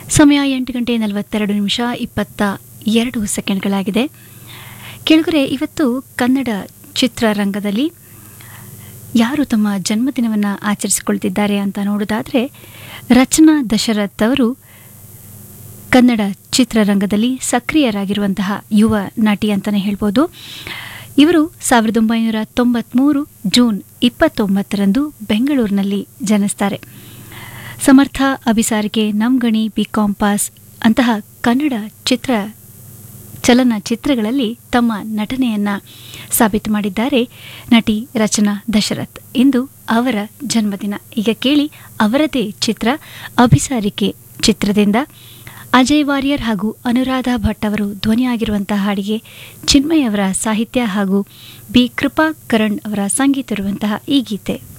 ಸಮಯ ಎಂಟು ಗಂಟೆ ನಲವತ್ತೆರಡು ನಿಮಿಷ ಇಪ್ಪತ್ತ ಎರಡು ಸೆಕೆಂಡ್ಗಳಾಗಿದೆ ಕೆಳಗರೆ ಇವತ್ತು ಕನ್ನಡ ಚಿತ್ರರಂಗದಲ್ಲಿ ಯಾರು ತಮ್ಮ ಜನ್ಮದಿನವನ್ನು ಆಚರಿಸಿಕೊಳ್ತಿದ್ದಾರೆ ಅಂತ ನೋಡೋದಾದರೆ ರಚನಾ ದಶರಥ್ ಅವರು ಕನ್ನಡ ಚಿತ್ರರಂಗದಲ್ಲಿ ಸಕ್ರಿಯರಾಗಿರುವಂತಹ ಯುವ ನಟಿ ಅಂತಲೇ ಹೇಳ್ಬೋದು ಇವರು ಸಾವಿರದ ಒಂಬೈನೂರ ತೊಂಬತ್ಮೂರು ಜೂನ್ ಇಪ್ಪತ್ತೊಂಬತ್ತರಂದು ಬೆಂಗಳೂರಿನಲ್ಲಿ ಜನಿಸ್ತಾರೆ ಸಮರ್ಥ ಅಭಿಸಾರಿಕೆ ನಮ್ಗಣಿ ಬಿಕಾಂ ಪಾಸ್ ಅಂತಹ ಕನ್ನಡ ಚಿತ್ರ ಚಲನಚಿತ್ರಗಳಲ್ಲಿ ತಮ್ಮ ನಟನೆಯನ್ನ ಸಾಬೀತು ಮಾಡಿದ್ದಾರೆ ನಟಿ ರಚನಾ ದಶರಥ್ ಇಂದು ಅವರ ಜನ್ಮದಿನ ಈಗ ಕೇಳಿ ಅವರದೇ ಚಿತ್ರ ಅಭಿಸಾರಿಕೆ ಚಿತ್ರದಿಂದ ಅಜಯ್ ವಾರಿಯರ್ ಹಾಗೂ ಅನುರಾಧ ಭಟ್ ಅವರು ಧ್ವನಿಯಾಗಿರುವಂತಹ ಹಾಡಿಗೆ ಚಿನ್ಮಯ್ ಅವರ ಸಾಹಿತ್ಯ ಹಾಗೂ ಬಿ ಕೃಪಾ ಕರಣ್ ಅವರ ಸಂಗೀತ ಇರುವಂತಹ ಈ ಗೀತೆ